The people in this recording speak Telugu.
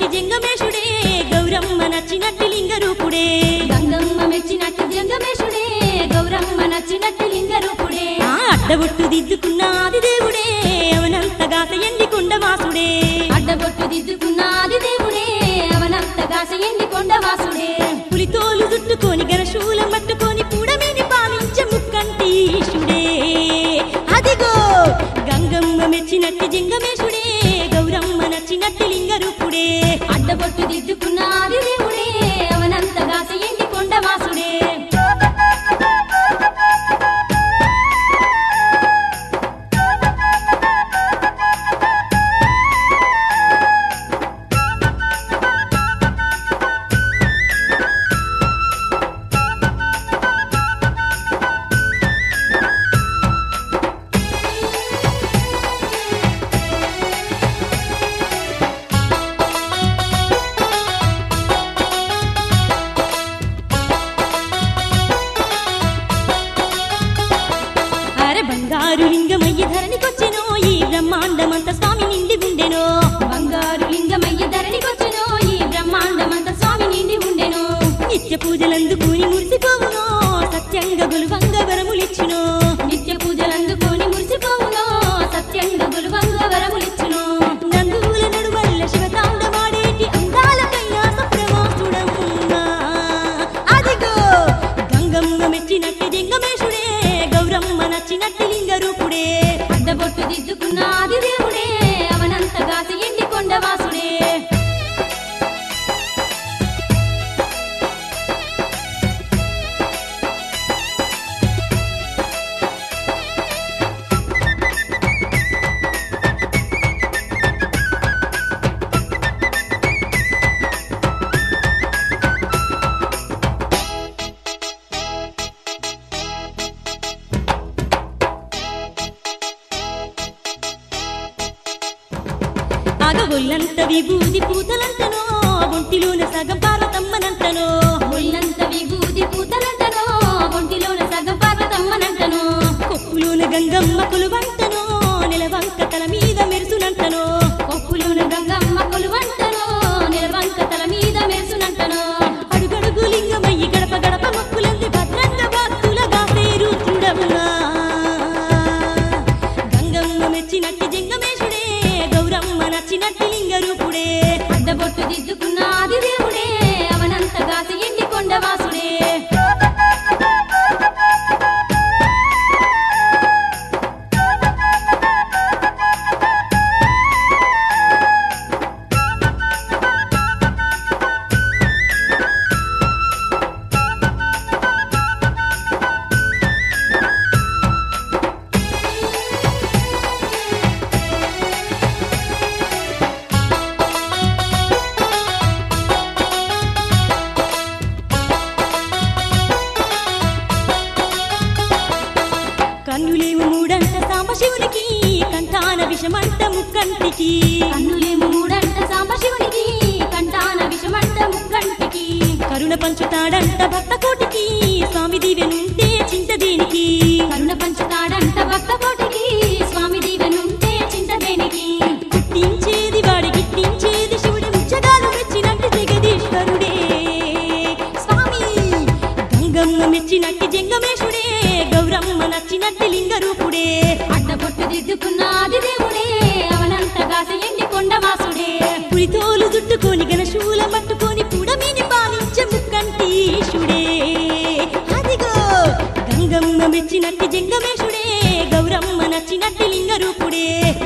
జంగమేశుడే గౌరమ్మ నచ్చినట్టి లింగ రూపుడే గంగమ్మ మెచ్చినట్టు జంగమేశుడే గౌరమ్మ నచ్చినట్టు లింగ రూపుడే ఆ అడ్డబొట్టు దిద్దుకున్న ఆది దేవుడే అవనంతగాత ఎండి కొండవాసుడే అడ్డబొట్టు దిద్దుకున్నాది దేవుడే అవనంతగాస ఎండి కొండవాసుడే పులితోలు చుట్టుకొని గరశూలం పట్టుకొని పూడమేని పాలించ ముక్కంటీశుడే అదిగో గంగమ్మ మెచ్చినట్టి జంగమేశుడే గౌరమ్మ నచ్చినట్టి లింగ రూపుడే అడ్డబొట్టు దిద్దుకున్నాది దేవుడే అవనంతగాస ఎండి కొండవాసుడే అరే బంగారు లింగమయ్య ధరణికొచ్చెనో ఈ బ్రహ్మాండమంత స్వామి నిండి ఉండెనో బంగారు లింగమయ్య ధరణికొచ్చెను ఈ బ్రహ్మాండమంత స్వామి నిండి ఉండెను నిత్య పూజలందుకుని మురిసిపోవునో సత్యంగా గులువంగ వరములిచ్చునో నిత్య పూజలందుకొని మురిసిపోవును సత్యంగా గురువంగ వరములిచ్చును నందువుల నడువల్ల శివతాండవాడేటి అందాల కైలాస ప్రవాసుడమ్మా అదిగో గంగమ్మ మెచ్చినట్టి జంగమేశుడే గౌరమ్మ నచ్చినట్టి లింగ రూపుడే అడ్డబొట్టు దిద్దుకున్నాది దేవుడే అవనంతగాస ఎండి కొండవాసుడే ఆగ ఒళ్ళంత విభూది పూతలంటనో ఒంటిలోన సగం పార్వతమ్మనంటనో ఒళ్ళంత విభూతి పూతలంటనో ఒంటిలోన సగం పార్వతమ్మనంటను కొప్పులోన గంగమ్మ కొలువంటనో నెలవంక తల మీద మెరుసునంటనో కొప్పులోన గంగమ్మ కొలువంటను నిలవంక తల మీద మెరుసునంటను అడుగడుగు లింగమయ్యి గడప గడప మొక్కులంది భద్రంగ భక్తులగా పేరు చూడవునా గంగమ్మ మెచ్చినట్టి జంగమేశుడే గౌరమ్మ నచ్చినట్టి లింగ రూపుడే అడ్డబొట్టు దిద్దుకున్నాది దేవుడే అవనంతగాస ఎండి కొండవాసుడే కన్నులేవు మూడంట సాంబశివునికి కంఠాన విషమంట ముక్కంటికి కన్నులేము మూడంట సాంబశివునికి కంటాన విషమంట ముక్కంటికి కరుణ పంచుతాడంట భక్త కోటికి స్వామి దీవెనుంటే చింత దేనికి కరుణ పంచుతాడంట భక్త కోటికి స్వామి దీవెనుంటే చింత దేనికి గిట్టించేది వాడి గిట్టించేది శివుడి ముచ్చగాలు మెచ్చినట్టు జగదీశ్వరుడే స్వామి గంగమ్మ మెచ్చినట్టి జంగమేశుడే గౌరమ్మ నచ్చినట్టి లింగ రూపుడే అడ్డబొట్టు దిద్దుకున్నాది దేవుడే అవనంతగాస ఎండి కొండవాసుడే పులితోలు చుట్టుకొని గణశూల పట్టుకొని పుడమిని పాలించ ముక్కంటీశుడే అదిగో గంగమ్మ మెచ్చినట్టి జంగమేశుడే గౌరమ్మ నచ్చినట్టి లింగ రూపుడే